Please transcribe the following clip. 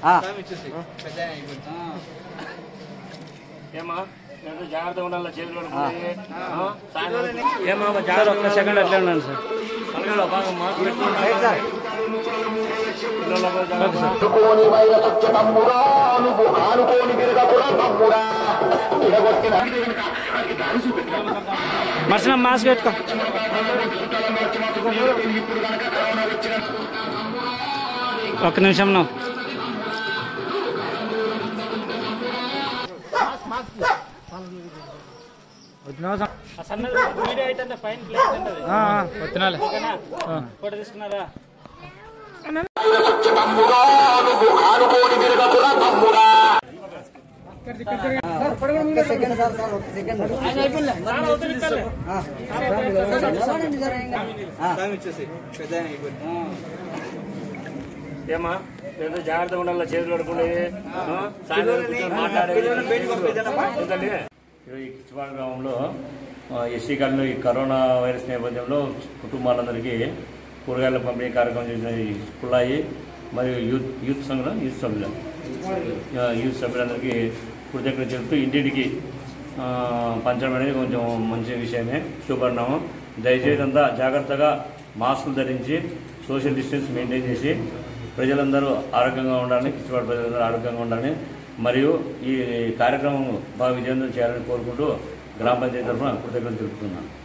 ఏమా నేను జాగ్రత్తగా ఉండాలి చేతులు పడుతుంది ఏమా సార్ ఒక్క సెకండ్ అట్లే ఉన్నాను సార్ పలకలో బాగా మాస్క్ పెట్టుకోండి పిల్లలకు జాగ్రత్త. అనుకోని వైరస్ వచ్చే తమ్ముడా నువ్వు ఆనుకోని విరగకురా తమ్ముడా విడగొట్టిన మర్చిన మాస్క్ పెట్టుకో ఒక్క నిమిషం నువ్వు వీడియో అయితే ఫైన్ వచ్చినాలే ఫోటో తీసుకున్నారా వచ్చే తమ్ముడా నువ్వు ఆనుకోని విరగకురా తమ్ముడా ఏమా నేను జాగ్రత్తగా ఉండాలి చేతులు పడుకోండి సాయంత్రం కూర్చొని మాట్లాడేది. ఎందుకంటే ఈ కిచ్చిపాడ గ్రామంలో ఆ, ఎస్సీ కాలంలో ఈ కరోనా వైరస్ నేపథ్యంలో కుటుంబాలందరికీ కూరగాయల పంపిణీ కార్యక్రమం చేసిన ఈ కుళ్ళాయి మరియు యూత్ యూత్ సంఘం యూత్ సభ్యులు ఆ, యూత్ సభ్యులందరికీ కృతజ్ఞత చెబుతూ ఇంటింటికి ఆ, పంచడం అనేది కొంచెం మంచి విషయమే శుభపరిణామం దయచేసి అంతా జాగ్రత్తగా మాస్కులు ధరించి సోషల్ డిస్టెన్స్ మెయింటైన్ చేసి ప్రజలందరూ ఆరోగ్యంగా ఉండాలని కిచ్చిపాడు ప్రజలందరూ ఆరోగ్యంగా ఉండాలని మరియు ఈ కార్యక్రమం బాగా విజయవంతం చేయాలని కోరుకుంటూ గ్రామ పంచాయతీ తరఫున కృతజ్ఞతలు తెలుపుతున్నాను